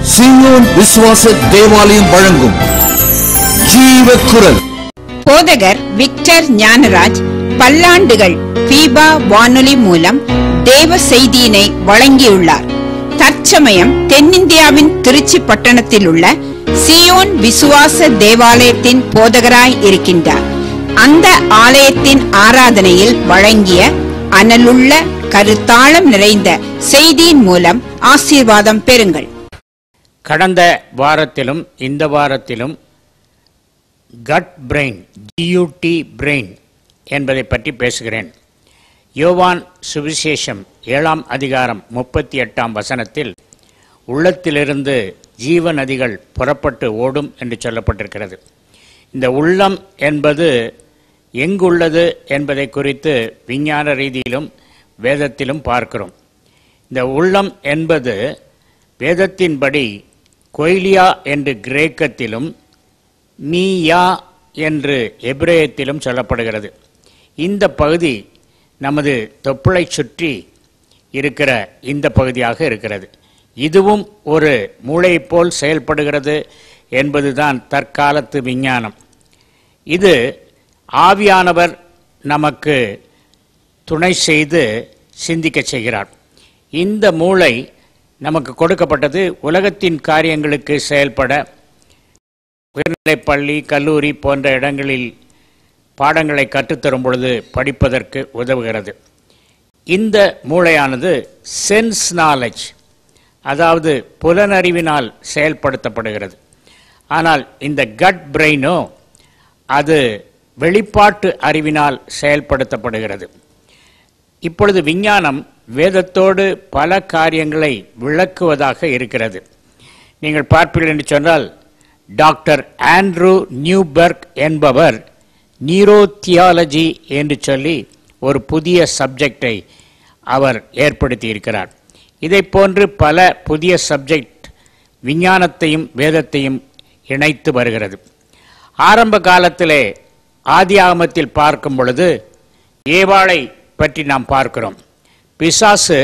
சீயோன் விசுவாச தேவாலயம் வழங்கும் ஜீவ குரல் போதகர் விக்டர் ஞானராஜ் பல்லாண்டுகள் பீபா வானொலி மூலம் தேவ செய்தியினை வழங்கியுள்ளார் தற்சமயம் தென்னிந்தியாவின் திருச்சி பட்டணத்தில் உள்ள சியோன் விசுவாச தேவாலயத்தின் போதகராய் இருக்கின்றார் அந்த ஆலயத்தின் ஆராதனையில் வழங்கிய அனலுள்ள கருத்தாளம் நிறைந்த செய்தியின் மூலம் ஆசீர்வாதம் பெறுங்கள் கடந்த வாரத்திலும் இந்த வாரத்திலும் கட் பிரெயின் ஜியூடி பிரெயின் என்பதை பற்றி பேசுகிறேன் யோவான் சுவிசேஷம் ஏழாம் அதிகாரம் முப்பத்தி எட்டாம் வசனத்தில் உள்ளத்திலிருந்து ஜீவ நதிகள் புறப்பட்டு ஓடும் என்று சொல்லப்பட்டிருக்கிறது இந்த உள்ளம் என்பது எங்குள்ளது என்பதை குறித்து விஞ்ஞான ரீதியிலும் வேதத்திலும் பார்க்கிறோம் இந்த உள்ளம் என்பது வேதத்தின்படி கொய்லியா என்று கிரேக்கத்திலும் மீயா என்று எபிரேயத்திலும் சொல்லப்படுகிறது இந்த பகுதி நமது தொப்புளை சுற்றி இருக்கிற இந்த பகுதியாக இருக்கிறது இதுவும் ஒரு மூளை போல் செயல்படுகிறது என்பதுதான் தற்காலத்து விஞ்ஞானம் இது ஆவியானவர் நமக்கு துணை செய்து சிந்திக்க செய்கிறார் இந்த மூளை நமக்கு கொடுக்கப்பட்டது உலகத்தின் காரியங்களுக்கு செயல்பட உயர்நிலைப் பள்ளி கல்லூரி போன்ற இடங்களில் பாடங்களை கற்றுத்தரும் பொழுது படிப்பதற்கு உதவுகிறது இந்த மூளையானது சென்ஸ் நாலேஜ் அதாவது புலனறிவினால் செயல்படுத்தப்படுகிறது ஆனால் இந்த கட் பிரெயினோ அது வெளிப்பாட்டு அறிவினால் செயல்படுத்தப்படுகிறது இப்பொழுது விஞ்ஞானம் வேதத்தோடு பல காரியங்களை விளக்குவதாக இருக்கிறது நீங்கள் பார்ப்பீர்கள் என்று சொன்னால் டாக்டர் ஆண்ட்ரூ நியூபர்க் என்பவர் நியூரோதியாலஜி என்று சொல்லி ஒரு புதிய சப்ஜெக்டை அவர் ஏற்படுத்தி இருக்கிறார் இதை போன்று பல புதிய சப்ஜெக்ட் விஞ்ஞானத்தையும் வேதத்தையும் இணைத்து வருகிறது ஆரம்ப காலத்திலே ஆதி ஆகமத்தில் பார்க்கும் பொழுது ஏவாளை பற்றி நாம் பார்க்கிறோம் பிசாசு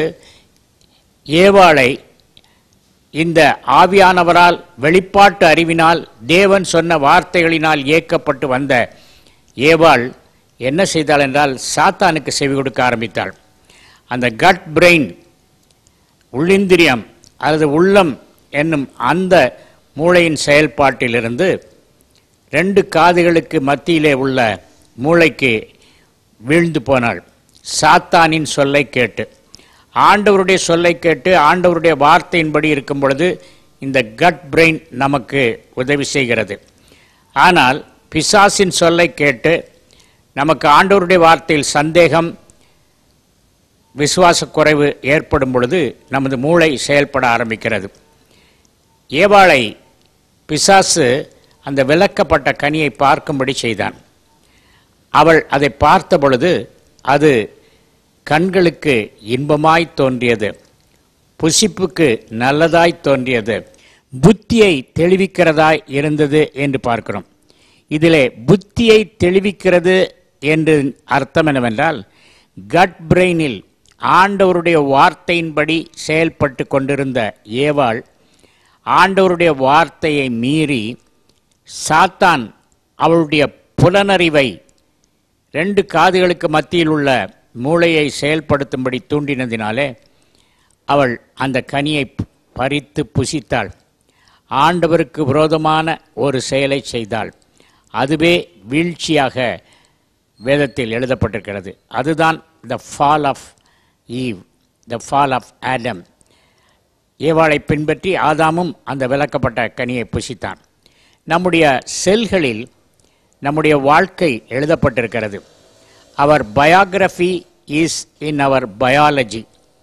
ஏவாளை இந்த ஆவியானவரால் வெளிப்பாட்டு அறிவினால் தேவன் சொன்ன வார்த்தைகளினால் இயக்கப்பட்டு வந்த ஏவாள் என்ன செய்தாள் என்றால் சாத்தானுக்கு செவி கொடுக்க ஆரம்பித்தாள் அந்த கட் பிரெயின் உள்ளிந்திரியம் அல்லது உள்ளம் என்னும் அந்த மூளையின் செயல்பாட்டிலிருந்து ரெண்டு காதுகளுக்கு மத்தியிலே உள்ள மூளைக்கு வீழ்ந்து போனாள் சாத்தானின் சொல்லை கேட்டு ஆண்டவருடைய சொல்லை கேட்டு ஆண்டவருடைய வார்த்தையின்படி இருக்கும் பொழுது இந்த கட் பிரெயின் நமக்கு உதவி செய்கிறது ஆனால் பிசாசின் சொல்லை கேட்டு நமக்கு ஆண்டவருடைய வார்த்தையில் சந்தேகம் விசுவாச குறைவு ஏற்படும் பொழுது நமது மூளை செயல்பட ஆரம்பிக்கிறது ஏவாளை பிசாசு அந்த விளக்கப்பட்ட கனியை பார்க்கும்படி செய்தான் அவள் அதை பார்த்த பொழுது அது கண்களுக்கு இன்பமாய் தோன்றியது புசிப்புக்கு நல்லதாய் தோன்றியது புத்தியை தெளிவிக்கிறதாய் இருந்தது என்று பார்க்கிறோம் இதிலே புத்தியை தெளிவிக்கிறது என்று அர்த்தம் என்னவென்றால் கட் பிரெயினில் ஆண்டவருடைய வார்த்தையின்படி செயல்பட்டு கொண்டிருந்த ஏவாள் ஆண்டவருடைய வார்த்தையை மீறி சாத்தான் அவளுடைய புலனறிவை ரெண்டு காதுகளுக்கு மத்தியில் உள்ள மூளையை செயல்படுத்தும்படி தூண்டினதினாலே அவள் அந்த கனியை பறித்து புசித்தாள் ஆண்டவருக்கு விரோதமான ஒரு செயலை செய்தாள் அதுவே வீழ்ச்சியாக வேதத்தில் எழுதப்பட்டிருக்கிறது அதுதான் the fall of Eve the fall of Adam ஏவாளை பின்பற்றி ஆதாமும் அந்த விளக்கப்பட்ட கனியை புசித்தான் நம்முடைய செல்களில் நம்முடைய வாழ்க்கை எழுதப்பட்டிருக்கிறது அவர் பயோகிராஃபி இஸ் இன் அவர் பயாலஜி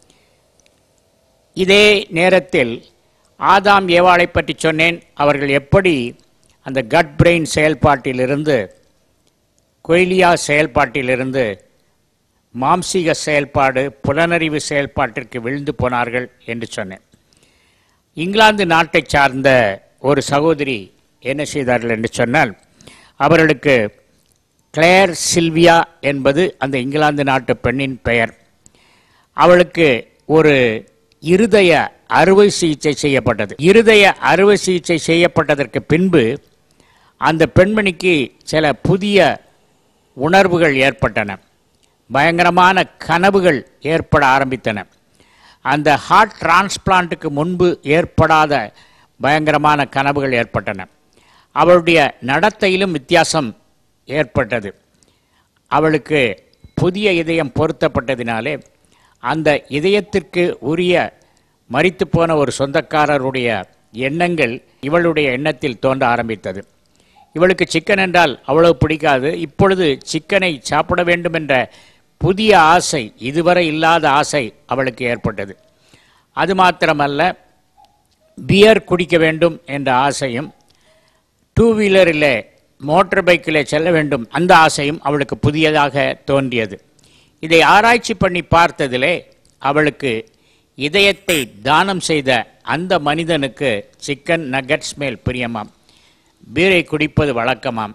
இதே நேரத்தில் ஆதாம் ஏவாளை பற்றி சொன்னேன் அவர்கள் எப்படி அந்த கட் பிரெயின் செயல்பாட்டிலிருந்து கொய்லியா செயல்பாட்டிலிருந்து மாம்சீக செயல்பாடு புலனறிவு செயல்பாட்டிற்கு விழுந்து போனார்கள் என்று சொன்னேன் இங்கிலாந்து நாட்டை சார்ந்த ஒரு சகோதரி என்ன செய்தார்கள் என்று சொன்னால் அவர்களுக்கு கிளேர் சில்வியா என்பது அந்த இங்கிலாந்து நாட்டு பெண்ணின் பெயர் அவளுக்கு ஒரு இருதய அறுவை சிகிச்சை செய்யப்பட்டது இருதய அறுவை சிகிச்சை செய்யப்பட்டதற்கு பின்பு அந்த பெண்மணிக்கு சில புதிய உணர்வுகள் ஏற்பட்டன பயங்கரமான கனவுகள் ஏற்பட ஆரம்பித்தன அந்த ஹார்ட் டிரான்ஸ்பிளான்ட்டுக்கு முன்பு ஏற்படாத பயங்கரமான கனவுகள் ஏற்பட்டன அவளுடைய நடத்தையிலும் வித்தியாசம் ஏற்பட்டது அவளுக்கு புதிய இதயம் பொருத்தப்பட்டதினாலே அந்த இதயத்திற்கு உரிய மரித்து போன ஒரு சொந்தக்காரருடைய எண்ணங்கள் இவளுடைய எண்ணத்தில் தோன்ற ஆரம்பித்தது இவளுக்கு சிக்கன் என்றால் அவ்வளவு பிடிக்காது இப்பொழுது சிக்கனை சாப்பிட வேண்டும் என்ற புதிய ஆசை இதுவரை இல்லாத ஆசை அவளுக்கு ஏற்பட்டது அது மாத்திரமல்ல பியர் குடிக்க வேண்டும் என்ற ஆசையும் டூ வீலரில் மோட்டார் பைக்கில் செல்ல வேண்டும் அந்த ஆசையும் அவளுக்கு புதியதாக தோன்றியது இதை ஆராய்ச்சி பண்ணி பார்த்ததிலே அவளுக்கு இதயத்தை தானம் செய்த அந்த மனிதனுக்கு சிக்கன் நகட்ஸ் மேல் பிரியமாம் பீரை குடிப்பது வழக்கமாம்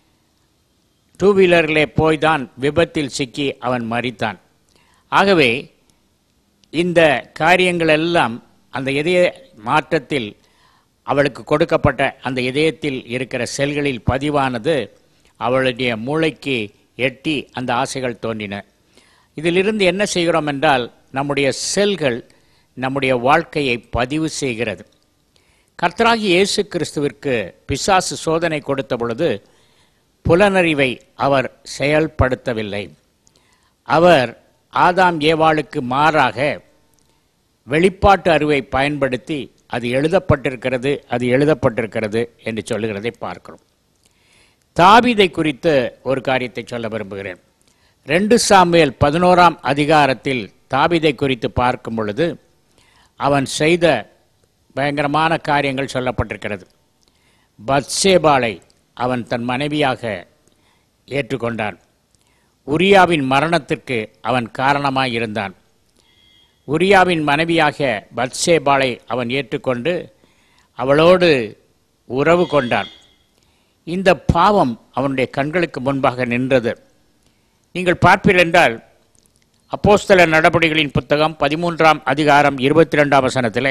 டூ வீலரிலே போய்தான் விபத்தில் சிக்கி அவன் மரித்தான் ஆகவே இந்த காரியங்கள் எல்லாம் அந்த இதய மாற்றத்தில் அவளுக்கு கொடுக்கப்பட்ட அந்த இதயத்தில் இருக்கிற செல்களில் பதிவானது அவளுடைய மூளைக்கு எட்டி அந்த ஆசைகள் தோன்றின இதிலிருந்து என்ன செய்கிறோம் என்றால் நம்முடைய செல்கள் நம்முடைய வாழ்க்கையை பதிவு செய்கிறது கர்த்தராகி இயேசு கிறிஸ்துவிற்கு பிசாசு சோதனை கொடுத்த பொழுது புலனறிவை அவர் செயல்படுத்தவில்லை அவர் ஆதாம் ஏவாளுக்கு மாறாக வெளிப்பாட்டு அறிவை பயன்படுத்தி அது எழுதப்பட்டிருக்கிறது அது எழுதப்பட்டிருக்கிறது என்று சொல்லுகிறதை பார்க்கிறோம் தாவீதை குறித்து ஒரு காரியத்தை சொல்ல விரும்புகிறேன் ரெண்டு சாமுவேல் பதினோராம் அதிகாரத்தில் தாவீதை குறித்து பார்க்கும் பொழுது அவன் செய்த பயங்கரமான காரியங்கள் சொல்லப்பட்டிருக்கிறது பத்சேபாலை அவன் தன் மனைவியாக ஏற்றுக்கொண்டான் உரியாவின் மரணத்திற்கு அவன் காரணமாய் இருந்தான் உரியாவின் மனைவியாக பத்சேபாலை அவன் ஏற்றுக்கொண்டு அவளோடு உறவு கொண்டான் இந்த பாவம் அவனுடைய கண்களுக்கு முன்பாக நின்றது நீங்கள் பார்ப்பீர்கள் என்றால் அப்போஸ்தல நடபடிகளின் புத்தகம் பதிமூன்றாம் அதிகாரம் இருபத்தி ரெண்டாம் வசனத்திலே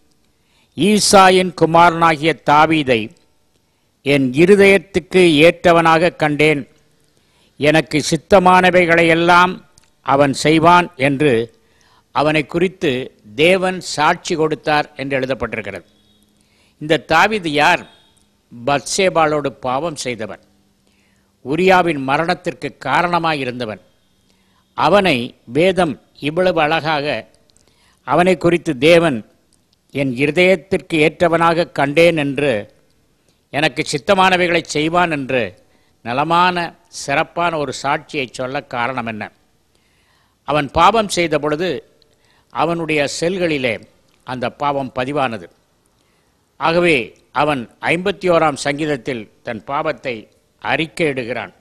ஈசாயின் குமாரனாகிய தாவீதை என் இருதயத்துக்கு ஏற்றவனாக கண்டேன் எனக்கு சித்தமானவைகளையெல்லாம் அவன் செய்வான் என்று அவனை குறித்து தேவன் சாட்சி கொடுத்தார் என்று எழுதப்பட்டிருக்கிறது இந்த தாவீது யார் பத்சேபாலோடு பாவம் செய்தவன் உரியாவின் மரணத்திற்கு காரணமாய் இருந்தவன் அவனை வேதம் இவ்வளவு அழகாக அவனை குறித்து தேவன் என் இருதயத்திற்கு ஏற்றவனாக கண்டேன் என்று எனக்கு சித்தமானவைகளை செய்வான் என்று நலமான சிறப்பான ஒரு சாட்சியை சொல்ல காரணம் என்ன அவன் பாவம் செய்த பொழுது அவனுடைய செல்களிலே அந்த பாவம் பதிவானது ஆகவே அவன் ஐம்பத்தி ஓராம் சங்கீதத்தில் தன் பாவத்தை அறிக்கையிடுகிறான்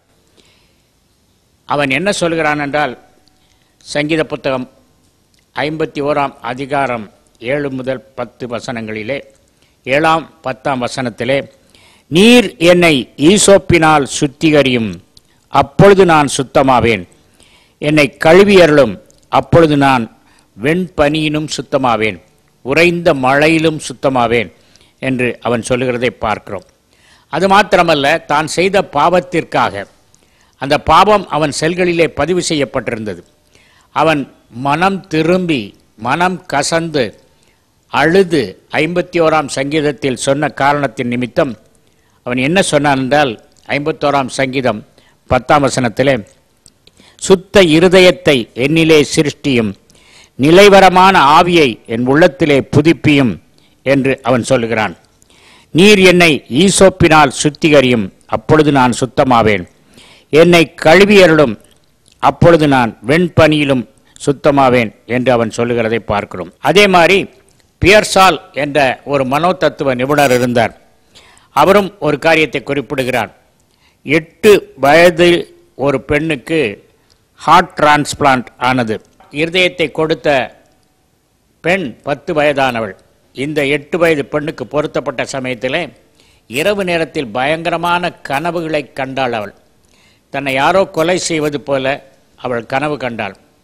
அவன் என்ன சொல்கிறான் என்றால் சங்கீத புத்தகம் ஐம்பத்தி ஓராம் அதிகாரம் ஏழு முதல் பத்து வசனங்களிலே ஏழாம் பத்தாம் வசனத்திலே நீர் என்னை ஈசோப்பினால் சுத்திகரியும் அப்பொழுது நான் சுத்தமாவேன் என்னை கழுவியருளும் அப்பொழுது நான் வெண்பனியினும் சுத்தமாவேன் உறைந்த மழையிலும் சுத்தமாவேன் என்று அவன் சொல்லுகிறதை பார்க்கிறோம் அது மாத்திரமல்ல தான் செய்த பாவத்திற்காக அந்த பாவம் அவன் செல்களிலே பதிவு செய்யப்பட்டிருந்தது அவன் மனம் திரும்பி மனம் கசந்து அழுது ஐம்பத்தி ஓராம் சங்கீதத்தில் சொன்ன காரணத்தின் நிமித்தம் அவன் என்ன சொன்னான் என்றால் ஐம்பத்தோராம் சங்கீதம் பத்தாம் வசனத்திலே சுத்த இருதயத்தை என்னிலே சிருஷ்டியும் நிலைவரமான ஆவியை என் உள்ளத்திலே புதுப்பியும் என்று அவன் சொல்லுகிறான் நீர் என்னை ஈசோப்பினால் சுத்திகரியும் அப்பொழுது நான் சுத்தமாவேன் என்னை கழுவியருளும் அப்பொழுது நான் வெண்பனியிலும் சுத்தமாவேன் என்று அவன் சொல்லுகிறதை பார்க்கிறோம் அதே மாதிரி பியர்சால் என்ற ஒரு மனோதத்துவ நிபுணர் இருந்தார் அவரும் ஒரு காரியத்தை குறிப்பிடுகிறார் எட்டு வயதில் ஒரு பெண்ணுக்கு ஹார்ட் டிரான்ஸ்பிளான்ட் ஆனது இருதயத்தை கொடுத்த பெண் பத்து வயதானவள் இந்த எட்டு வயது பெண்ணுக்கு பொருத்தப்பட்ட சமயத்திலே இரவு நேரத்தில் பயங்கரமான கனவுகளை கண்டாள் அவள் தன்னை யாரோ கொலை செய்வது போல அவள் கனவு கண்டாள்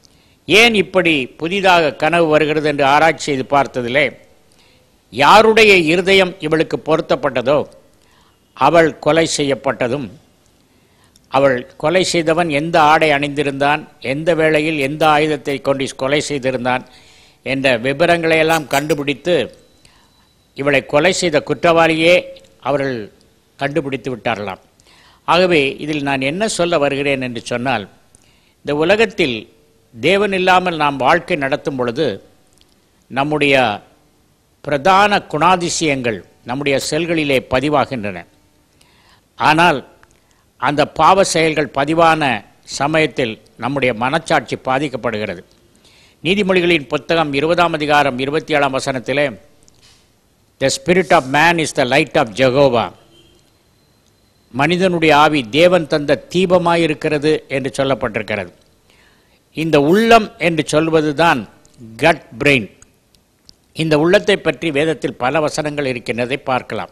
ஏன் இப்படி புதிதாக கனவு வருகிறது என்று ஆராய்ச்சி செய்து பார்த்ததிலே யாருடைய இருதயம் இவளுக்கு பொருத்தப்பட்டதோ அவள் கொலை செய்யப்பட்டதும் அவள் கொலை செய்தவன் எந்த ஆடை அணிந்திருந்தான் எந்த வேளையில் எந்த ஆயுதத்தை கொண்டு கொலை செய்திருந்தான் என்ற விவரங்களையெல்லாம் கண்டுபிடித்து இவளை கொலை செய்த குற்றவாளியே அவர்கள் கண்டுபிடித்து விட்டார்களாம் ஆகவே இதில் நான் என்ன சொல்ல வருகிறேன் என்று சொன்னால் இந்த உலகத்தில் தேவன் இல்லாமல் நாம் வாழ்க்கை நடத்தும் பொழுது நம்முடைய பிரதான குணாதிசயங்கள் நம்முடைய செல்களிலே பதிவாகின்றன ஆனால் அந்த பாவ செயல்கள் பதிவான சமயத்தில் நம்முடைய மனச்சாட்சி பாதிக்கப்படுகிறது நீதிமொழிகளின் புத்தகம் இருபதாம் அதிகாரம் இருபத்தி ஏழாம் வசனத்திலே the spirit of man is the light of Jehovah மனிதனுடைய ஆவி தேவன் தந்த தீபமாயிருக்கிறது என்று சொல்லப்பட்டிருக்கிறது இந்த உள்ளம் என்று சொல்வது தான் கட் பிரெயின் இந்த உள்ளத்தை பற்றி வேதத்தில் பல வசனங்கள் இருக்கின்றதை பார்க்கலாம்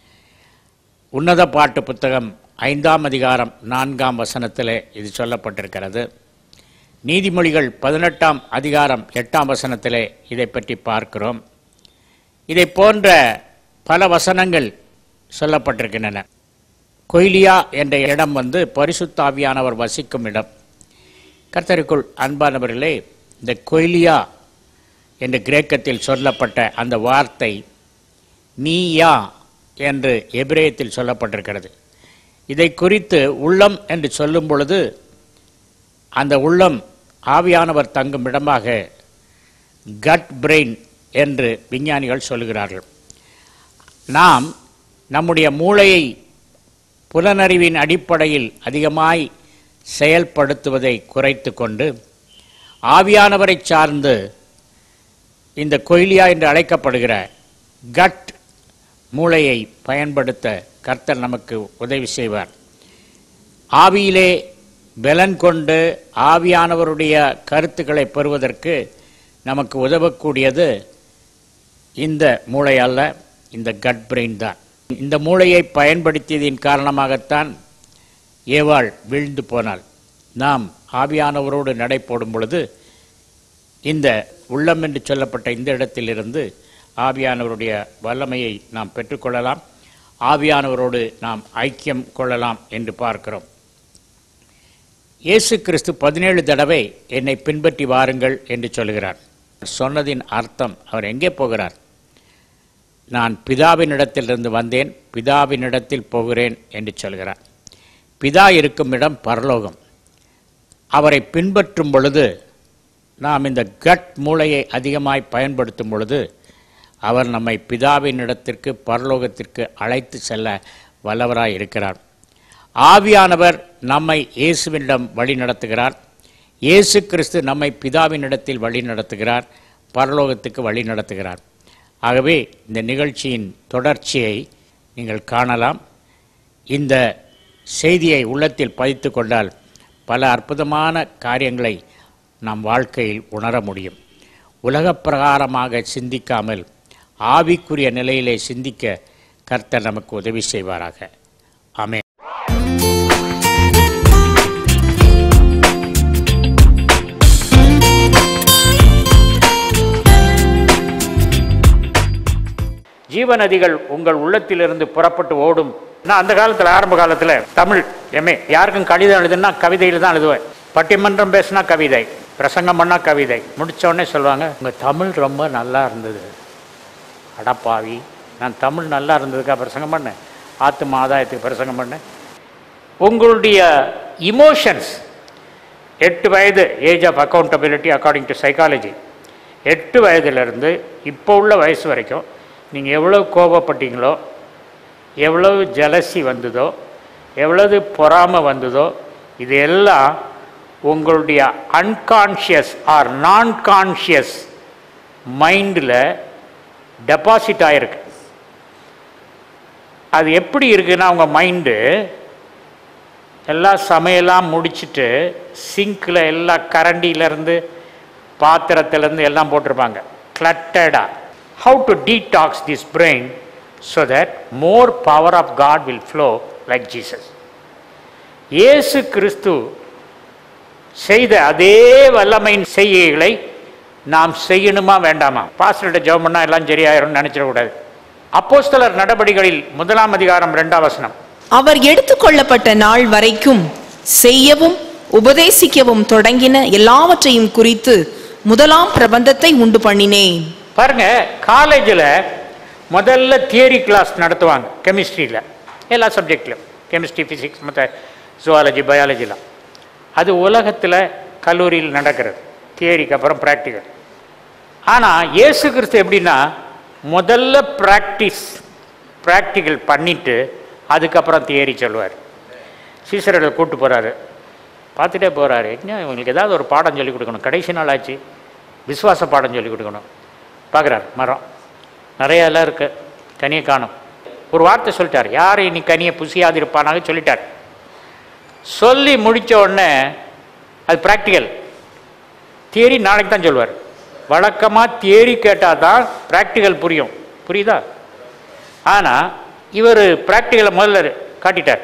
உன்னத பாட்டு புத்தகம் ஐந்தாம் அதிகாரம் நான்காம் வசனத்திலே இது சொல்லப்பட்டிருக்கிறது நீதிமொழிகள் பதினெட்டாம் அதிகாரம் எட்டாம் வசனத்திலே இதை பற்றி பார்க்கிறோம் இதை போன்ற பல வசனங்கள் சொல்லப்பட்டிருக்கின்றன கொய்லியா என்ற இடம் வந்து பரிசுத்தாவியானவர் வசிக்கும் இடம் கர்த்தருக்குள் அன்பானவர்களே இந்த கொய்லியா என்று கிரேக்கத்தில் சொல்லப்பட்ட அந்த வார்த்தை மீயா என்று எபிரேயத்தில் சொல்லப்பட்டிருக்கிறது இதை குறித்து உள்ளம் என்று சொல்லும் பொழுது அந்த உள்ளம் ஆவியானவர் தங்கும் இடமாக கட் பிரெயின் என்று விஞ்ஞானிகள் சொல்கிறார்கள் நாம் நம்முடைய மூளையை புலனறிவின் அடிப்படையில் அதிகமாய் செயல்படுத்துவதை குறைத்து கொண்டு ஆவியானவரை சார்ந்து இந்த கொய்லியா என்று அழைக்கப்படுகிற கட் மூளையை பயன்படுத்த கர்த்தர் நமக்கு உதவி செய்வார் ஆவியிலே பலன் கொண்டு ஆவியானவருடைய கருத்துக்களை பெறுவதற்கு நமக்கு உதவக்கூடியது இந்த மூளை அல்ல இந்த கட் பிரெயின் தான் இந்த மூளையை பயன்படுத்தியதின் காரணமாகத்தான் ஏவாள் வீழ்ந்து போனாள் நாம் ஆவியானவரோடு நடை போடும் பொழுது இந்த உள்ளம் என்று சொல்லப்பட்ட இந்த இடத்திலிருந்து ஆவியானவருடைய வல்லமையை நாம் பெற்றுக்கொள்ளலாம் ஆவியானவரோடு நாம் ஐக்கியம் கொள்ளலாம் என்று பார்க்கிறோம் இயேசு கிறிஸ்து பதினேழு தடவை என்னை பின்பற்றி வாருங்கள் என்று சொல்கிறார் சொன்னதின் அர்த்தம் அவர் எங்கே போகிறார் நான் பிதாவினிடத்திலிருந்து வந்தேன் பிதாவினிடத்தில் போகிறேன் என்று சொல்கிறார் பிதா இருக்கும் இடம் பரலோகம் அவரை பின்பற்றும் பொழுது நாம் இந்த கட் மூளையை அதிகமாய் பயன்படுத்தும் பொழுது அவர் நம்மை பிதாவின் இடத்திற்கு பரலோகத்திற்கு அழைத்து செல்ல வல்லவராய் இருக்கிறார் ஆவியானவர் நம்மை இயேசுவினிடம் வழி நடத்துகிறார் இயேசு கிறிஸ்து நம்மை பிதாவினிடத்தில் வழி நடத்துகிறார் பரலோகத்துக்கு வழி நடத்துகிறார் ஆகவே இந்த நிகழ்ச்சியின் தொடர்ச்சியை நீங்கள் காணலாம் இந்த செய்தியை உள்ளத்தில் பதித்து கொண்டால் பல அற்புதமான காரியங்களை நம் வாழ்க்கையில் உணர முடியும் உலகப் பிரகாரமாக சிந்திக்காமல் ஆவிக்குரிய நிலையிலே சிந்திக்க கர்த்தர் நமக்கு உதவி செய்வாராக ஆமென் ஜீவநதிகள் உங்கள் உள்ளத்திலிருந்து புறப்பட்டு ஓடும் நான் அந்த காலத்தில் ஆரம்ப காலத்தில் தமிழ் எம்ஏ யாருக்கும் கடிதம் எழுதுனா கவிதையில் தான் எழுதுவேன் பட்டிமன்றம் பேசினா கவிதை பிரசங்கம் பண்ணால் கவிதை முடிச்ச உடனே சொல்லுவாங்க உங்கள் தமிழ் ரொம்ப நல்லா இருந்தது அடப்பாவி நான் தமிழ் நல்லா இருந்ததுக்காக பிரசங்கம் பண்ணேன் ஆத்தும ஆதாயத்துக்கு பிரசங்கம் பண்ணேன் உங்களுடைய இமோஷன்ஸ் எட்டு வயது age of accountability according to psychology எட்டு வயதிலிருந்து இப்போ உள்ள வயசு வரைக்கும் நீங்கள் எவ்வளோ கோபப்பட்டீங்களோ எவ்வளவு ஜலசி வந்ததோ எவ்வளவு பொறாமை வந்ததோ இது எல்லாம் உங்களுடைய அன்கான்ஷியஸ் ஆர் நான் கான்ஷியஸ் மைண்டில் டெபாசிட் ஆகிருக்கு அது எப்படி இருக்குன்னா உங்கள் மைண்டு எல்லாம் சமையலாம் முடிச்சிட்டு சிங்கில் எல்லா கரண்டியிலேருந்து பாத்திரத்துலேருந்து எல்லாம் போட்டிருப்பாங்க கிளட்டடாக how to detox this brain so that more power of God will flow like Jesus இயேசு கிறிஸ்து செய்த அதே வல்லமையின் செய்கைகளை நாம் செய்யணுமா வேண்டாமா பாஸ்டர்கிட்ட ஜெபம் பண்ணா எல்லாம் சரியாயிரும்னு நினைச்சிடக்கூடாது அப்போஸ்தலர் நடபடிகளில் முதலாம் அதிகாரம் இரண்டாம் வசனம் அவர் எடுத்துக்கொள்ளப்பட்ட நாள் வரைக்கும் செய்யவும் உபதேசிக்கவும் தொடங்கின எல்லாவற்றையும் குறித்து முதலாம் பிரபந்தத்தை உண்டு பண்ணினேன் பாருங்க காலேஜில் முதல்ல தியரி கிளாஸ் நடத்துவாங்க கெமிஸ்ட்ரியில் எல்லா சப்ஜெக்ட்லையும் கெமிஸ்ட்ரி ஃபிசிக்ஸ் மற்ற ஜுவாலஜி பயாலஜிலாம் அது உலகத்தில் கல்லூரியில் நடக்கிறது தியரிக்கு அப்புறம் ப்ராக்டிக்கல் ஆனால் இயேசு கிறிஸ்து எப்படின்னா முதல்ல ப்ராக்டிஸ் ப்ராக்டிக்கல் பண்ணிட்டு அதுக்கப்புறம் தியரி சொல்லுவார் சீசர்களை கூப்பிட்டு போகிறாரு பார்த்துட்டே போகிறாரு என்ன இவங்களுக்கு ஏதாவது ஒரு பாடம் சொல்லி கொடுக்கணும் கடைசி நாள் ஆச்சு விசுவாச பாடம் சொல்லி கொடுக்கணும் பார்க்குறாரு மரம் நிறைய எல்லாம் இருக்கு கனியை காணும் ஒரு வார்த்தை சொல்லிட்டார் யார் இனி கனியை புசியாதிருப்பானாக சொல்லிட்டார் சொல்லி முடிச்ச உடனே அது ப்ராக்டிக்கல் தியரி நாளைக்கு தான் சொல்லுவார் வழக்கமாக தியரி கேட்டால் தான் ப்ராக்டிக்கல் புரியும் புரியுதா ஆனால் இவர் ப்ராக்டிக்கலை முதல்ல காட்டிட்டார்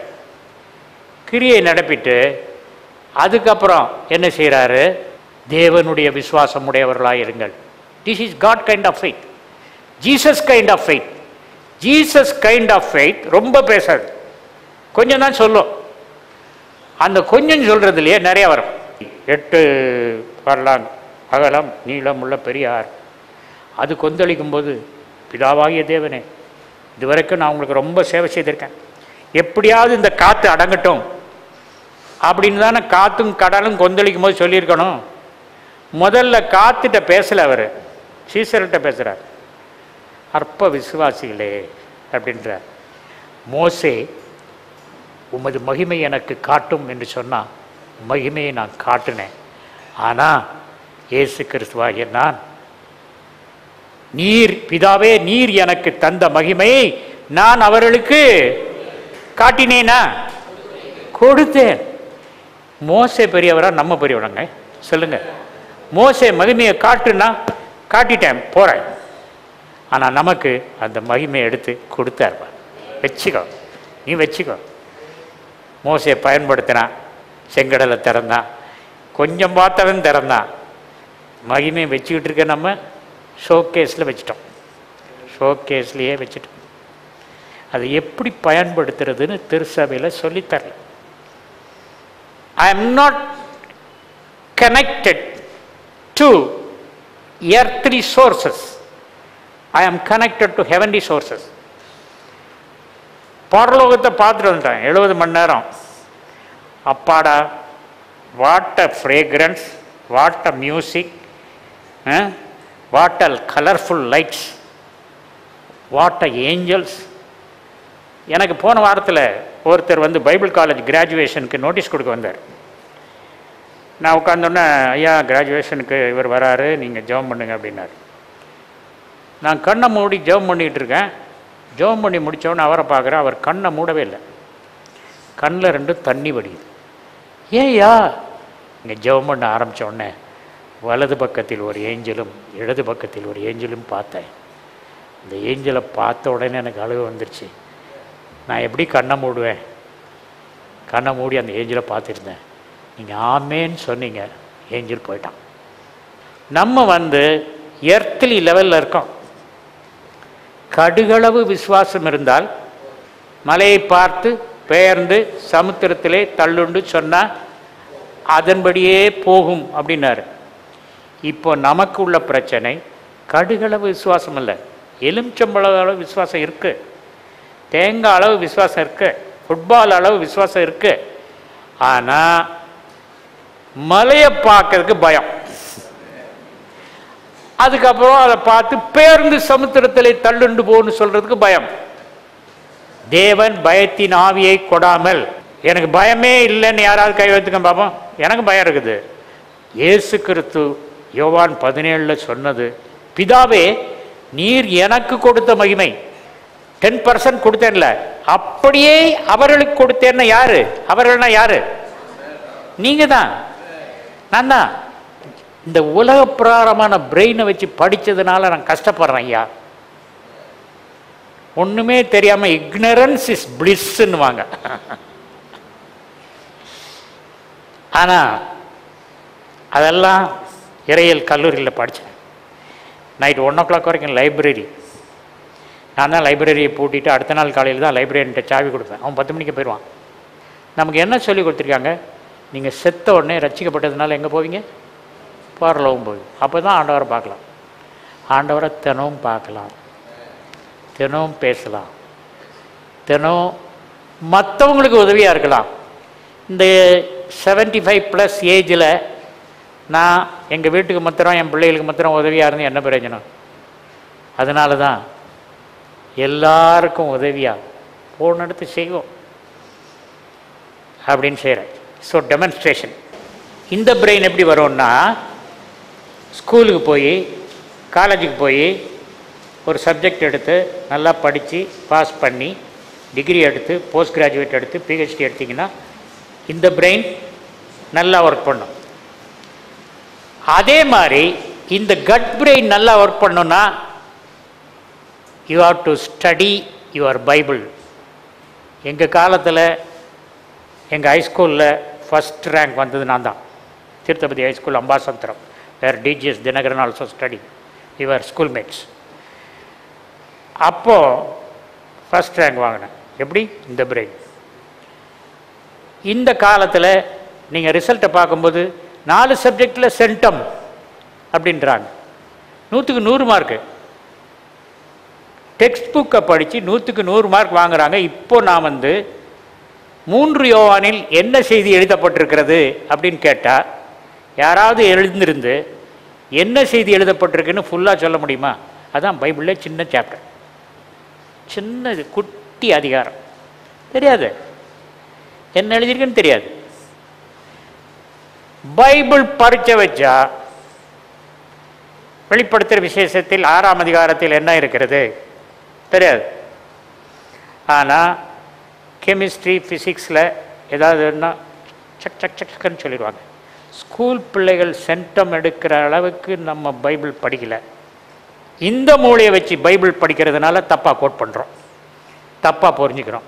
கிரியை நடப்பிட்டு அதுக்கப்புறம் என்ன செய்கிறாரு தேவனுடைய விசுவாசம் உடையவர்களாக இருங்கள் this is God kind of faith Jesus kind of faith Jesus kind of faith ரொம்ப பேசாது கொஞ்சம் தான் சொல்லும் அந்த கொஞ்சம் சொல்கிறதுலையே நிறைய வரும் எட்டு வரலாம் அகலம் நீளம் உள்ள பெரியார் அது கொந்தளிக்கும் போது பிதாவாகிய தேவனே இதுவரைக்கும் நான் உங்களுக்கு ரொம்ப சேவை செய்திருக்கேன் எப்படியாவது இந்த காற்று அடங்கட்டும் அப்படின்னு தானே காற்றும் கடலும் கொந்தளிக்கும் போது சொல்லியிருக்கணும் முதல்ல காத்துட்ட பேசல அவர் சீசர்கிட்ட பேசுகிறார் அற்ப விசுவாசிகளே அப்படின்றார் மோசே உமது மகிமை எனக்கு காட்டும் என்று சொன்னால் மகிமையை நான் காட்டினேன் ஆனால் இயேசு கிறிஸ்துவாகிய நான் நீர் பிதாவே நீர் எனக்கு தந்த மகிமையை நான் அவர்களுக்கு காட்டினேனா கொடுத்தேன் மோசே பெரியவரா நம்ம பெரியவராங்க சொல்லுங்க மோசே மகிமையை காட்டுனா காட்டிட்டேன் போறேன் ஆனால் நமக்கு அந்த மகிமையை எடுத்து கொடுத்தார் பார். வச்சுக்கோ நீ வச்சுக்கோ மோசையை பயன்படுத்தினான் செங்கடலை திறந்தான் கொஞ்சம் பார்த்தவன் திறந்தான் மகிமையை வச்சுக்கிட்டு இருக்க நம்ம ஷோகேஸில் வச்சிட்டோம் ஷோகேஸ்லேயே வச்சுட்டோம் அதை எப்படி பயன்படுத்துறதுன்னு திருசபையில் சொல்லித்தரல I am not connected to earthly sources I am connected to heavenly sources பரலோகத்தை பார்த்துட்டு வந்துட்டேன் எழுபது மணி நேரம் அப்பாடா what a fragrance what a music what a colourful lights what a angels எனக்கு போன வாரத்தில் ஒருத்தர் வந்து பைபிள் காலேஜ் கிராஜுவேஷனுக்கு நோட்டீஸ் கொடுக்க வந்தார் நான் உட்காந்தோன்னே ஐயா கிராஜுவேஷனுக்கு இவர் வராரு நீங்கள் ஜெபம் பண்ணுங்க அப்படின்னாரு நான் கண்ணை மூடி ஜெபம் பண்ணிகிட்டு இருக்கேன் ஜெபம் பண்ணி முடித்தவொடனே அவரை பார்க்குறேன் அவர் கண்ணை மூடவே இல்லை கண்ணில் ரெண்டு தண்ணி வடியுது ஏய்யா இங்கே ஜெபம் பண்ண ஆரம்பிச்ச உடனே வலது பக்கத்தில் ஒரு ஏஞ்சலும் இடது பக்கத்தில் ஒரு ஏஞ்சலும் பார்த்தேன் இந்த ஏஞ்சலை பார்த்த உடனே எனக்கு அழுக வந்துருச்சு நான் எப்படி கண்ணை மூடுவேன் கண்ணை மூடி அந்த ஏஞ்சலை பார்த்துருந்தேன் நீங்கள் ஆமேன்னு சொன்னீங்க ஏஞ்சல் போயிட்டான் நம்ம வந்து எர்த்லி லெவலில் இருக்கோம் கடுகளவு விசுவாசம் இருந்தால் மலையை பார்த்து பெயர்ந்து சமுத்திரத்திலே தள்ளுண்டு சொன்னால் அதன்படியே போகும் அப்படின்னாரு இப்போ நமக்கு உள்ள பிரச்சனை கடுகளவு விசுவாசம் இல்லை எலுமிச்சம்பழ அளவு விசுவாசம் இருக்கு தேங்காய் அளவு விசுவாசம் இருக்கு ஃபுட்பால் அளவு விசுவாசம் இருக்கு ஆனால் மலையை பார்க்கறதுக்கு பயம் அதுக்கப்புறம் அதை பார்த்து பேர்ந்து சமுத்திரத்திலே தள்ளுண்டு போன்னு சொல்றதுக்கு பயம் தேவன் பயத்தின் ஆவியை கொடாமல் எனக்கு பயமே இல்லைன்னு யாராவது கை வைத்துக்க பார்ப்போம் எனக்கு பயம் இருக்குது இயேசு கிறிஸ்து யோவான் பதினேழில் சொன்னது பிதாவே நீர் எனக்கு கொடுத்த மகிமை டென் பர்சன்ட் கொடுத்தேன்ல அப்படியே அவர்களுக்கு கொடுத்தேன்னு யாரு அவர்கள்னா யாரு நீங்க தான் நான் தான் இந்த உலக பிரகாரமான பிரெயினை வச்சு படிச்சதுனால நான் கஷ்டப்படுறேன் ஐயா ஒண்ணுமே தெரியாம இக்னரன்ஸ் இஸ் பிளிஸ்ன்னு வாங்க ஆனா அதெல்லாம் இறையியல் கல்லூரியில் படித்தேன் நைட் ஒன் ஓ கிளாக் வரைக்கும் லைப்ரரி நான் தான் லைப்ரரியை பூட்டிட்டு அடுத்த நாள் காலையில் தான் லைப்ரரியன்ட்ட சாவி கொடுப்பேன் அவன் பத்து மணிக்கு போயிடுவான் நமக்கு என்ன சொல்லி கொடுத்துருக்காங்க நீங்கள் செத்த உடனே ரசிக்கப்பட்டதுனால எங்கே போவீங்க பரலோகம் போய் அப்போ தான் ஆண்டவரை பார்க்கலாம் ஆண்டவரை தினமும் பார்க்கலாம் தினமும் பேசலாம் தினம் மற்றவங்களுக்கு உதவியாக இருக்கலாம் இந்த 75 ஃபைவ் ப்ளஸ் ஏஜில் நான் எங்கள் வீட்டுக்கு மாத்திரம் என் பிள்ளைகளுக்கு மாத்திரம் உதவியாக இருந்து என்ன பிரயோஜனம் அதனால தான் எல்லாருக்கும் உதவியாக போன இடத்து செய்வோம் அப்படின்னு செய்கிறேன் ஸோ டெமன்ஸ்ட்ரேஷன் இந்த பிரெயின் எப்படி வரும்னா ஸ்கூலுக்கு போய் காலேஜுக்கு போய் ஒரு சப்ஜெக்ட் எடுத்து நல்லா படித்து பாஸ் பண்ணி டிகிரி எடுத்து போஸ்ட் கிராஜுவேட் எடுத்து பிஹெச்டி எடுத்தீங்கன்னா இந்த பிரெயின் நல்லா ஒர்க் பண்ணும் அதே மாதிரி இந்த கட் பிரெயின் நல்லா ஒர்க் பண்ணுன்னா you have to study your Bible எங்கள் காலத்தில் எங்கள் ஹைஸ்கூலில் ஃபஸ்ட் ரேங்க் வந்தது நான் தான் Theerthapathi high school Ambasamudram where DGS Dhinakaran also study your schoolmates அப்போது ஃபஸ்ட் ரேங்க் வாங்கினேன் எப்படி இந்த பிரெயின் இந்த காலத்தில் நீங்கள் ரிசல்ட்டை பார்க்கும்போது நாலு சப்ஜெக்டில் சென்டம் அப்படின்றாங்க நூற்றுக்கு நூறு மார்க்கு டெக்ஸ்ட் புக்கை படித்து நூற்றுக்கு நூறு மார்க் வாங்குறாங்க இப்போ நான் வந்து மூன்று யோவானில் என்ன செய்தி எழுதப்பட்டிருக்கிறது அப்படின்னு கேட்டால் யாராவது எழுந்திருந்து என்ன செய்தி எழுதப்பட்டிருக்குன்னு ஃபுல்லாக சொல்ல முடியுமா அதான் பைபிளில் சின்ன சாப்டர் சின்னது குட்டி அதிகாரம் தெரியாது என்ன எழுதியிருக்குன்னு தெரியாது பைபிள் பரிச்சை வச்சா வெளிப்படுத்துகிற விசேஷத்தில் ஆறாம் அதிகாரத்தில் என்ன இருக்கிறது தெரியாது ஆனால் கெமிஸ்ட்ரி ஃபிசிக்ஸில் ஏதாவதுன்னா சக் சக் சக்னு சொல்லிடுவாங்க ஸ்கூல் பிள்ளைகள் சென்டம் எடுக்கிற அளவுக்கு நம்ம பைபிள் படிக்கல இந்த மூளையை வச்சு பைபிள் படிக்கிறதுனால தப்பாக கோட் பண்ணுறோம் தப்பாக புரிஞ்சுக்கிறோம்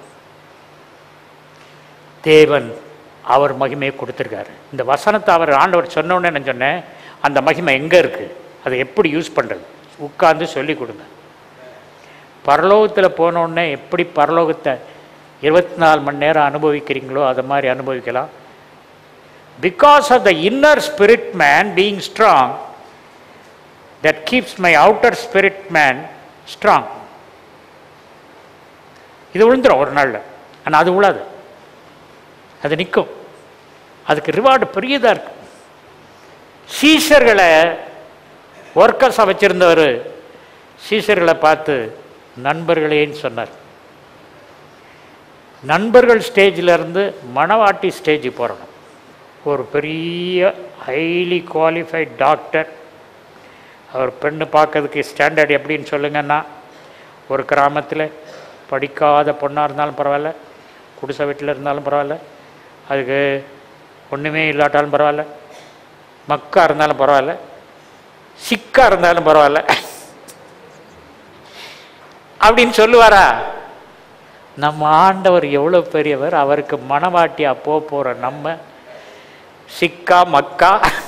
தேவன் அவர் மகிமையை கொடுத்துருக்காரு இந்த வசனத்தை அவர் ஆண்டவர் சொன்ன உடனே நான் சொன்னேன் அந்த மகிமை எங்கே இருக்குது அதை எப்படி யூஸ் பண்ணுறது உட்கார்ந்து சொல்லி கொடுங்க பரலோகத்தில் போன உடனே எப்படி பரலோகத்தை இருபத்தி நாலு மணி நேரம் அனுபவிக்கிறீங்களோ அதை மாதிரி அனுபவிக்கலாம் because of the inner spirit man being strong that keeps my outer spirit man strong இது விழுந்துடும் ஒரு நாளில் ஆனால் அது விழாது அது நிற்கும் அதுக்கு ரிவார்டு பெரியதாக இருக்கு சீசர்களை ஒர்க்கர்ஸாக வச்சுருந்தவர் சீசர்களை பார்த்து நண்பர்களேன்னு சொன்னார் நண்பர்கள் ஸ்டேஜில் இருந்து மணவாட்டி ஸ்டேஜ் போகிறணும் ஒரு பெரிய ஹைலி குவாலிஃபைட் டாக்டர் அவர் பெண்ணு பார்க்கறதுக்கு ஸ்டாண்டர்ட் எப்படின்னு சொல்லுங்கன்னா ஒரு கிராமத்தில் படிக்காத பொண்ணாக இருந்தாலும் பரவாயில்ல குடிசை வீட்டில் இருந்தாலும் பரவாயில்ல அதுக்கு ஒன்றுமே இல்லாட்டாலும் பரவாயில்ல மக்கா இருந்தாலும் பரவாயில்ல சிக்கா இருந்தாலும் பரவாயில்ல அப்படின்னு சொல்லுவாரா நம்ம ஆண்டவர் எவ்வளோ பெரியவர் அவருக்கு மனவாட்டியா போக போகிற நம்ம சிக்கா மக்கா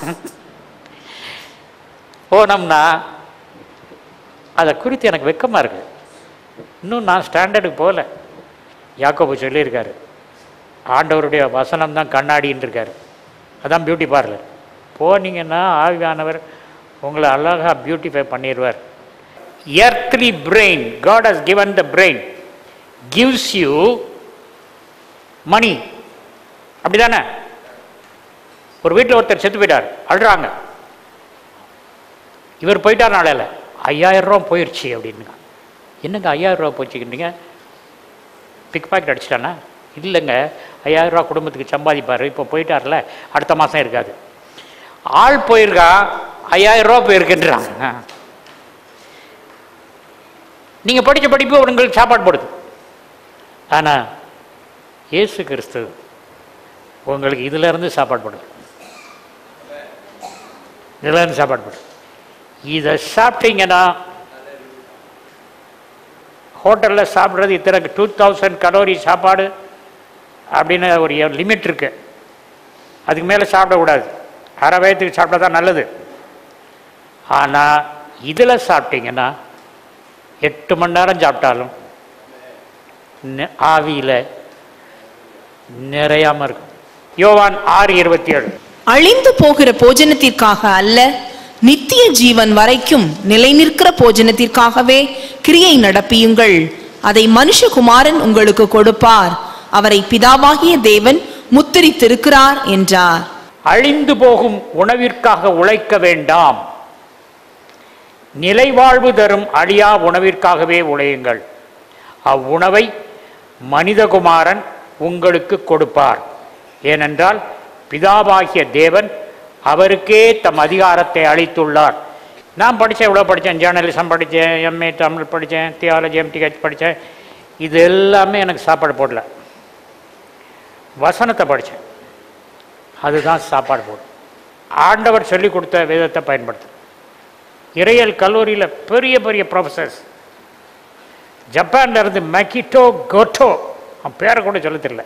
போனோம்னா அதை குறித்து எனக்கு வெக்கமாக இருக்கு இன்னும் நான் ஸ்டாண்டர்டுக்கு போகல யாக்கோபு சொல்லியிருக்காரு ஆண்டவருடைய வசனம் தான் கண்ணாடின்னு இருக்காரு அதான் பியூட்டி பார்லர் போனீங்கன்னா ஆவியானவர் உங்களை அழகாக பியூட்டிஃபை பண்ணிடுவார் earthly brain God has given the brain gives you money அப்படிதானே ஒரு வீட்டில் ஒருத்தர் செத்து போயிட்டார் அழுறாங்க இவர் போயிட்டார் நாளையில் ஐயாயிரம் ரூபா போயிடுச்சு அப்படின்னுங்க என்னங்க ஐயாயிரம் ரூபா போச்சுக்கிட்டீங்க பிக் பாக்கெட் அடிச்சிட்டானா இல்லைங்க ஐயாயிரம் ரூபா குடும்பத்துக்கு சம்பாதிப்பார் இப்போ போயிட்டார்ல அடுத்த மாதம் இருக்காது ஆள் போயிருக்கா ஐயாயிரம் ரூபா போயிருக்குன்றாங்க நீங்கள் படித்த படிப்பு உங்களுக்கு சாப்பாடு போடுது ஆனால் இயேசு கிறிஸ்து உங்களுக்கு இதுல இருந்து சாப்பாடு போடுது இதுல இருந்து சாப்பாடு போடுது இதை சாப்பிட்டீங்கன்னா ஹோட்டலில் சாப்பிட்றது இத்தனை டூ தௌசண்ட் கலோரி சாப்பாடு அப்படின்னு ஒரு லிமிட் இருக்கு அதுக்கு மேலே சாப்பிடக்கூடாது அரை வயதுக்கு சாப்பிட்டா தான் நல்லது ஆனால் இதில் சாப்பிட்டீங்கன்னா எட்டு மணி நேரம் சாப்பிட்டாலும் நெ- ஆவியில நிறையாம இருக்கும் யோவான் ஆறு இருபத்தி ஏழு அழிந்து போகிற போஜனத்திற்காக அல்ல நித்திய ஜீவன் வரைக்கும் நிலை நிற்கிற போஜனத்திற்காகவே கிரியை நடப்பியுங்கள் அதை மனுஷகுமாரன் உங்களுக்கு கொடுப்பார் அவரை பிதாவாகிய தேவன் முத்திரித்திருக்கிறார் என்றார் அழிந்து போகும் உணவிற்காக உழைக்க வேண்டாம் நிலைவாழ்வு தரும் அழியா உணவிற்காகவே உழையுங்கள் அவ்வுணவை மனிதகுமாரன் உங்களுக்கு கொடுப்பார் ஏனென்றால் பிதாவாகிய தேவன் அவருக்கே தம் அதிகாரத்தை அளித்துள்ளார் நான் படித்தேன் இவ்வளோ படித்தேன் ஜேர்னலிசம் படித்தேன் எம்ஏ தமிழ் படித்தேன் தியாலஜி எம்டிஹெச் படித்தேன் இது எல்லாமே எனக்கு சாப்பாடு போடல வசனத்தை படித்தேன் அதுதான் சாப்பாடு போடும் ஆண்டவர் சொல்லிக் கொடுத்த வேதத்தை பயன்படுத்து இறையல் கல்லூரியில் பெரிய பெரிய ப்ரொஃபசர்ஸ் ஜப்பான்ல இருந்து மெக்கிட்டோ கோட்டோ அவன் பேரை கூட சொல்ல தெரியல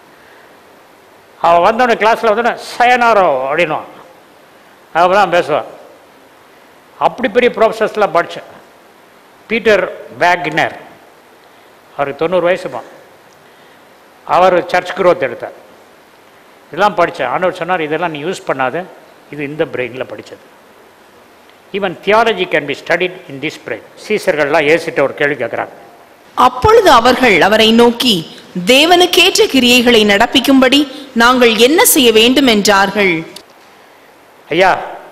அவன் வந்தோடனே கிளாஸில் வந்தோடனே சயனாரோ அப்படின்னுவான் அவன் தான் பேசுவான் அப்படி பெரிய ப்ரொஃபசர்ஸ்லாம் படித்தேன் பீட்டர் வேக்னர் அவருக்கு தொண்ணூறு வயசுப்பான் அவர் சர்ச் growth எடுத்தார் இதெல்லாம் படித்தேன் ஆண்டவர் சொன்னார் இதெல்லாம் நீ யூஸ் பண்ணாத இது இந்த பிரெயினில் படித்தது even theology can be studied in this brain சீசர்கள்லாம் ஏசிட்ட ஒரு கேள்வி கேட்குறாங்க அப்பொழுது அவர்கள் அவரை நோக்கி தேவனுக்கேற்ற கிரியைகளை நடப்பிக்கும்படி நாங்கள் என்ன செய்ய வேண்டும் என்றார்கள் ஐயா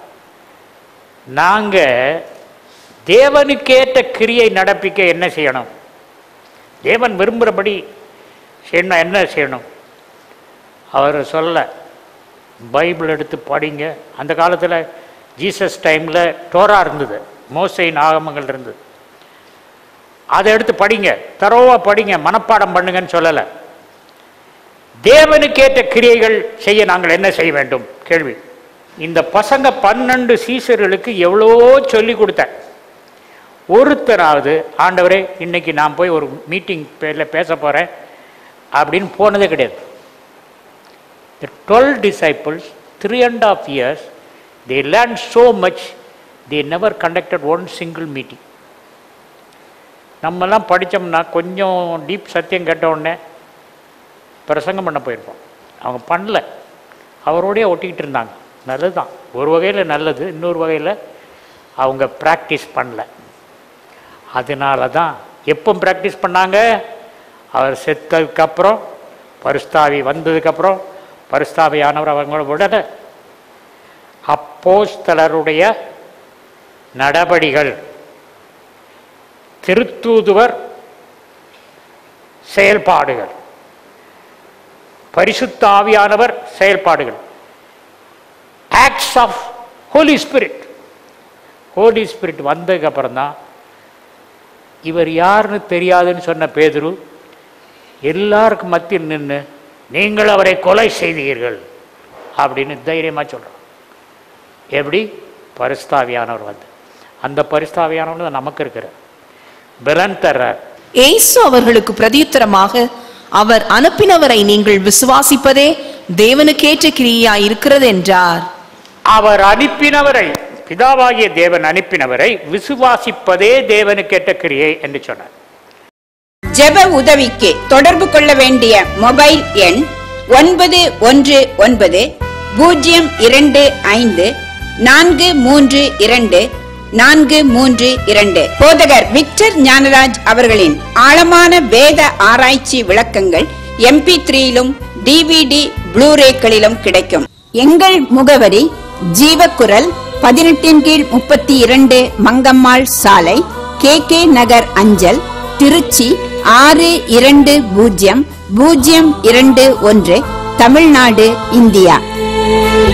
நாங்கள் தேவனுக்கேற்ற கிரியை நடப்பிக்க என்ன செய்யணும் தேவன் விரும்புகிறபடி செய்யணும் என்ன செய்யணும் அவர் சொல்ல பைபிள் எடுத்து படிங்க அந்த காலத்தில் ஜீசஸ் டைமில் டோரா இருந்தது மோசையின் ஆகமங்கள் இருந்தது அதை எடுத்து படிங்க தரோவா படிங்க மனப்பாடம் பண்ணுங்கன்னு சொல்லலை தேவனுக்கேற்ற கிரியைகள் செய்ய நாங்கள் என்ன செய்ய வேண்டும் கேள்வி இந்த பசங்க பன்னெண்டு சீசர்களுக்கு எவ்வளவோ சொல்லி கொடுத்தேன் ஒருத்தராவது ஆண்டவரே இன்னைக்கு நான் போய் ஒரு மீட்டிங் பேரில் பேச போகிறேன் அப்படின்னு போனதே கிடையாது The 12 disciples, three and a half years, they learned so much, they never conducted one single meeting. நம்மெல்லாம் படித்தோம்னா கொஞ்சம் டீப் சத்தியம் கேட்ட உடனே பிரசங்கம் பண்ண போயிருப்போம் அவங்க பண்ணல அவரோடய ஒட்டிக்கிட்டு இருந்தாங்க நல்லது தான் ஒரு வகையில் நல்லது இன்னொரு வகையில் அவங்க ப்ராக்டிஸ் பண்ணல அதனால தான் எப்போ ப்ராக்டிஸ் பண்ணாங்க அவர் செத்ததுக்கப்புறம் பரிஸ்தாவி வந்ததுக்கப்புறம் பரிஸ்தாவியானவர் அவங்கள விடல அப்போஸ்தலருடைய நடபடிகள் திருத்தூதுவர் செயல்பாடுகள் பரிசுத்த ஆவியானவர் செயல்பாடுகள் Acts of Holy Spirit Holy Spirit வந்ததுக்கு அப்புறம் தான் இவர் யாருன்னு தெரியாதுன்னு சொன்ன பேதுரு எல்லாருக்கும் மத்தியில் நின்று நீங்கள் அவரை கொலை செய்தீர்கள் அப்படின்னு தைரியமாக சொல்கிறான் எப்படி பரிஸ்தாவியானவர் வந்து அந்த பரிஸ்தாவியானவர் தான் நமக்கு இருக்கிற பலன் தர்றார் இயேசு அவர்களுக்கு பிரதியுத்தரமாக அவர் அனுப்பினவரை நீங்கள் விசுவாசிப்பதே தேவனுக்கேற்ற கிரியாய் இருக்கிறது என்றார் அவர் அனுப்பினவரை பிதாவாகிய தேவன் அனுப்பினவரை விசுவாசிப்பதே தேவனுக்கேற்ற கிரியை என்று சொன்னார் ஜெப உதவிக்கு தொடர்பு கொள்ள வேண்டிய மொபைல் எண் ஒன்பது ஒன்று ஒன்பது பூஜ்ஜியம் இரண்டு ஐந்து நான்கு மூன்று இரண்டு நான்கு மூன்று இரண்டு போதகர் விக்டர் ஞானராஜ் அவர்களின் ஆழமான வேத ஆராய்ச்சி விளக்கங்கள் எம்பி த்ரீயிலும் டிவிடி ப்ளூரேக்களிலும் கிடைக்கும் எங்கள் முகவரி ஜீவக்குரல் பதினெட்டின் கீழ் முப்பத்தி இரண்டு மங்கம்மாள் சாலை கே கே நகர் அஞ்சல் திருச்சி ஆறு இரண்டு பூஜ்ஜியம் பூஜ்ஜியம் இரண்டு ஒன்று தமிழ்நாடு இந்தியா